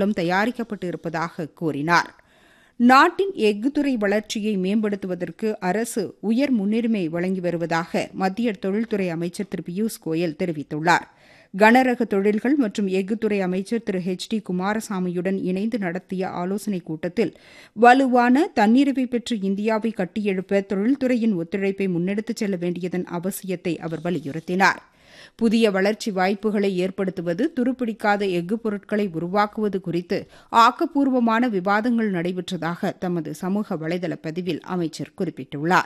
மூலம் தயாரிக்கப்பட்டு இருப்பதாக கூறினார் நாட்டின் எஃகுத்துறை வளர்ச்சியை மேம்படுத்துவதற்கு அரசு உயர் முன்னுரிமை வழங்கி வருவதாக மத்திய தொழில்துறை அமைச்சர் திரு பியூஷ் கோயல் தெரிவித்துள்ளார் கனரக தொழில்கள் மற்றும் எஃகுத்துறை அமைச்சர் திரு ஹெச் டி குமாரசாமியுடன் இணைந்து நடத்திய ஆலோசனைக் கூட்டத்தில் வலுவான தன்னிறைவை பெற்று இந்தியாவை கட்டியெழுப்ப தொழில்துறையின் ஒத்துழைப்பை முன்னெடுத்துச் செல்ல வேண்டியதன் அவசியத்தை அவர் வலியுறுத்தினார் புதிய வளர்ச்சி வாய்ப்புகளை ஏற்படுத்துவது துருப்பிடிக்காத எஃகு பொருட்களை உருவாக்குவது குறித்து ஆக்கப்பூர்வமான விவாதங்கள் நடைபெற்றதாக தமது சமூக வலைதள பதிவில் அமைச்சர் குறிப்பிட்டுள்ளார்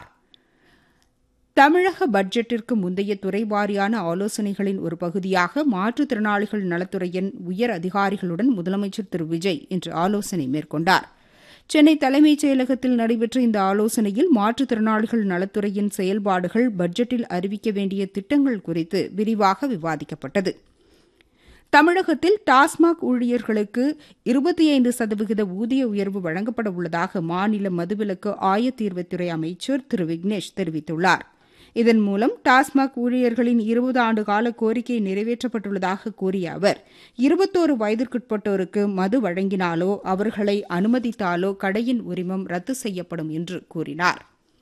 தமிழக பட்ஜெட்டிற்கு முந்தைய துறை வாரியான ஆலோசனைகளின் ஒரு பகுதியாக மாற்றுத்திறனாளிகள் நலத்துறையின் உயர் அதிகாரிகளுடன் முதலமைச்சர் திரு விஜய் இன்று ஆலோசனை மேற்கொண்டார் சென்னை தலைமைச் செயலகத்தில் நடைபெற்ற இந்த ஆலோசனையில் மாற்றுத்திறனாளிகள் நலத்துறையின் செயல்பாடுகள் பட்ஜெட்டில் அறிவிக்க வேண்டிய திட்டங்கள் குறித்து விரிவாக விவாதிக்கப்பட்டது தமிழகத்தில் டாஸ்மாக் ஊழியர்களுக்கு இருபத்தி ஐந்து சதவிகித ஊதிய உயர்வு வழங்கப்பட உள்ளதாக மாநில மதுவிலக்கு ஆயத்தீர்வுத்துறை அமைச்சர் திரு விக்னேஷ் தெரிவித்துள்ளார் இதன் மூலம் டாஸ்மாக் ஊழியர்களின் இருபது ஆண்டு கால கோரிக்கை நிறைவேற்றப்பட்டுள்ளதாக கூறிய அவர் இருபத்தோரு வயதிற்குட்பட்டோருக்கு மது வழங்கினாலோ அவர்களை அனுமதித்தாலோ கடையின் உரிமம் ரத்து செய்யப்படும் என்று கூறினார்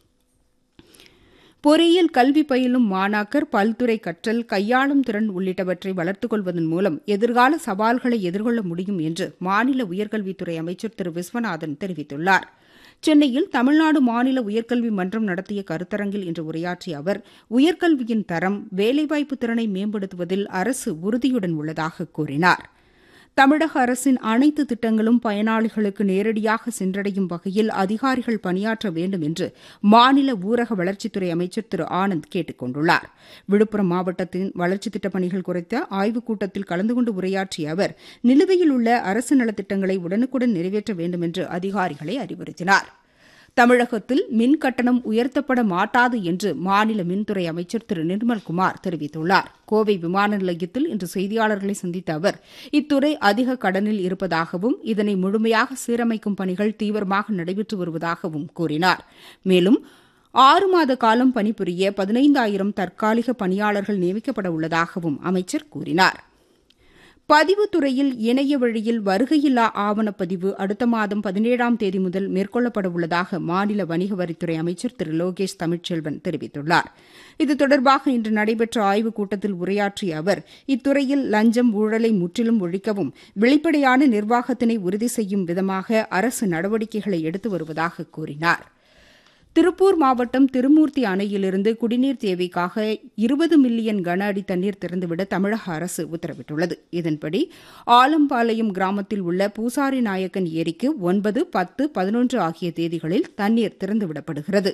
பொறியியல் கல்வி பயிலும் மாணாக்கர் பல்துறை கற்றல் கையாளும் திறன் உள்ளிட்டவற்றை வளர்த்துக் கொள்வதன் மூலம் எதிர்கால சவால்களை எதிர்கொள்ள முடியும் என்று மாநில உயர்கல்வித்துறை அமைச்சர் திரு விஸ்வநாதன் தெரிவித்துள்ளார் சென்னையில் தமிழ்நாடு மாநில உயர்கல்வி மன்றம் நடத்திய கருத்தரங்கில் இன்று உரையாற்றிய அவர் உயர்கல்வியின் தரம் வேலைவாய்ப்பு திறனை மேம்படுத்துவதில் அரசு உறுதியுடன் உள்ளதாக கூறினார் தமிழக அரசின் அனைத்து திட்டங்களும் பயனாளிகளுக்கு நேரடியாக சென்றடையும் வகையில் அதிகாரிகள் பணியாற்ற வேண்டும் என்று மாநில ஊரக வளர்ச்சித்துறை அமைச்சர் திரு ஆனந்த் கேட்டுக் கொண்டுள்ளார் விழுப்புரம் மாவட்டத்தின் வளர்ச்சித் திட்டப் பணிகள் குறித்த ஆய்வுக் கூட்டத்தில் கலந்து கொண்டு உரையாற்றிய அவர் நிலுவையில் உள்ள அரசு நலத்திட்டங்களை உடனுக்குடன் நிறைவேற்ற வேண்டும் என்று அதிகாரிகளை அறிவுறுத்தினார் தமிழகத்தில் மின் கட்டணம் உயர்த்தப்பட மாட்டாது என்று மாநில மின்துறை அமைச்சர் திரு நிர்மல்குமார் தெரிவித்துள்ளார் கோவை விமான நிலையத்தில் இன்று செய்தியாளர்களை சந்தித்த அவர் இத்துறை அதிக கடனில் இருப்பதாகவும் இதனை முழுமையாக சீரமைக்கும் பணிகள் தீவிரமாக நடைபெற்று வருவதாகவும் கூறினார் மேலும் ஆறு மாத காலம் பணிபுரிய பதினைந்தாயிரம் தற்காலிக பணியாளர்கள் நியமிக்கப்பட உள்ளதாகவும் அமைச்சர் கூறினார் பதிவுத்துறையில் இணைய வழியில் வருகையில்லா ஆவணப்பதிவு அடுத்த மாதம் பதினேழாம் தேதி முதல் மேற்கொள்ளப்பட உள்ளதாக மாநில வணிக வரித்துறை அமைச்சர் திரு லோகேஷ் தமிழ்ச்செல்வன் தெரிவித்துள்ளார் இது தொடர்பாக இன்று நடைபெற்ற ஆய்வுக் கூட்டத்தில் உரையாற்றிய அவர் இத்துறையில் லஞ்சம் ஊழலை முற்றிலும் ஒழிக்கவும் வெளிப்படையான நிர்வாகத்தினை உறுதி செய்யும் விதமாக அரசு நடவடிக்கைகளை எடுத்து வருவதாக கூறினார் திருப்பூர் மாவட்டம் திருமூர்த்தி அணையிலிருந்து குடிநீர் தேவைக்காக இருபது மில்லியன் கன அடி தண்ணீர் திறந்துவிட தமிழக அரசு உத்தரவிட்டுள்ளது இதன்படி ஆலம்பாளையம் கிராமத்தில் உள்ள பூசாரி நாயக்கன் ஏரிக்கு ஒன்பது பத்து பதினொன்று ஆகிய தேதிகளில் தண்ணீர் திறந்துவிடப்படுகிறது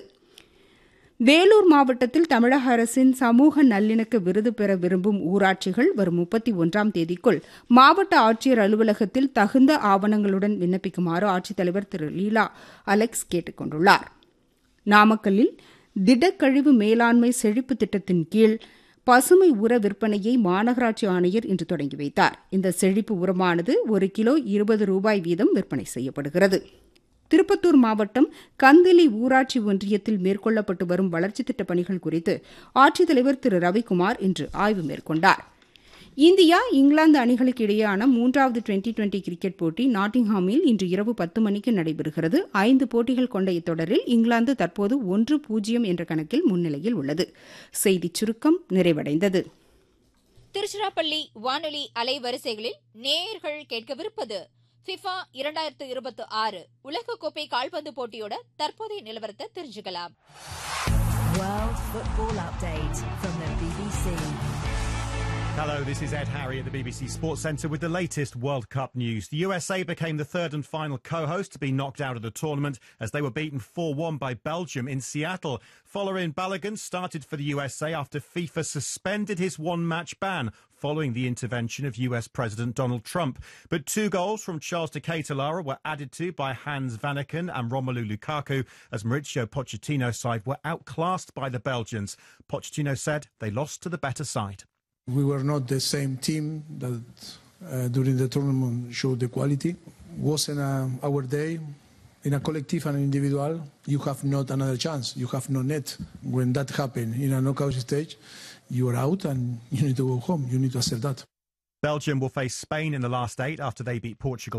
வேலூர் மாவட்டத்தில் தமிழக அரசின் சமூக நல்லிணக்க விருது பெற விரும்பும் ஊராட்சிகள் வரும் முப்பத்தி ஒன்றாம் தேதிக்குள் மாவட்ட ஆட்சியர் அலுவலகத்தில் தகுந்த ஆவணங்களுடன் விண்ணப்பிக்குமாறு ஆட்சித்தலைவர் திரு லீலா அலெக்ஸ் கேட்டுக் கொண்டுள்ளாா் நாமக்கல்லில் திடக்கழிவு மேலாண்மை செழிப்பு திட்டத்தின் கீழ் பசுமை உர விற்பனையை மாநகராட்சி ஆணையர் இன்று தொடங்கி வைத்தார் இந்த செழிப்பு உரமானது ஒரு கிலோ இருபது ரூபாய் வீதம் விற்பனை செய்யப்படுகிறது திருப்பத்தூர் மாவட்டம் கந்திலி ஊராட்சி ஒன்றியத்தில் மேற்கொள்ளப்பட்டு வரும் வளர்ச்சித் திட்டப் பணிகள் குறித்து ஆட்சித்தலைவர் திரு ரவிக்குமார் இன்று ஆய்வு மேற்கொண்டார் இந்தியா இங்கிலாந்து அணிகளுக்கு இடையேயான மூன்றாவது டுவெண்டி டுவெண்டி கிரிக்கெட் போட்டி நாட்டிங்ஹாமில் இன்று இரவு பத்து மணிக்கு நடைபெறுகிறது ஐந்து போட்டிகள் கொண்ட இத்தொடரில் இங்கிலாந்து தற்போது ஒன்று பூஜ்ஜியம் என்ற கணக்கில் முன்னிலையில் உள்ளது செய்திச் சுருக்கம் நிறைவடைந்தது திருச்சிராப்பள்ளி வானொலி அலைவரிசைகளில் நேயர்கள் கேட்கவிருப்பது ஃபிஃபா இரண்டாயிரத்து இருபத்தி ஆறு உலகக்கோப்பை கால்பந்து போட்டியோட தற்போதைய நிலவரத்தை தெரிஞ்சுக்கலாம் World Football Update from the BBC. Hello, this is Ed Harry at the BBC Sports Centre with the latest World Cup news. The USA became the third and final co-host to be knocked out of the tournament as they were beaten 4-1 by Belgium in Seattle. Following Balogun started for the USA after FIFA suspended his one-match ban following the intervention of US President Donald Trump. But two goals from Charles de Ketelara were added to by Hans Vanaken and Romelu Lukaku as Mauricio Pochettino's side were outclassed by the Belgians. Pochettino said they lost to the better side. We were not the same team that uh, during the tournament showed the quality. Wasn't uh, our day. In a collective and individual, you have not another chance. You have no net. When that happens in a knockout stage, you are out and you need to go home. You need to accept that. Belgium will face Spain in the last eight after they beat Portugal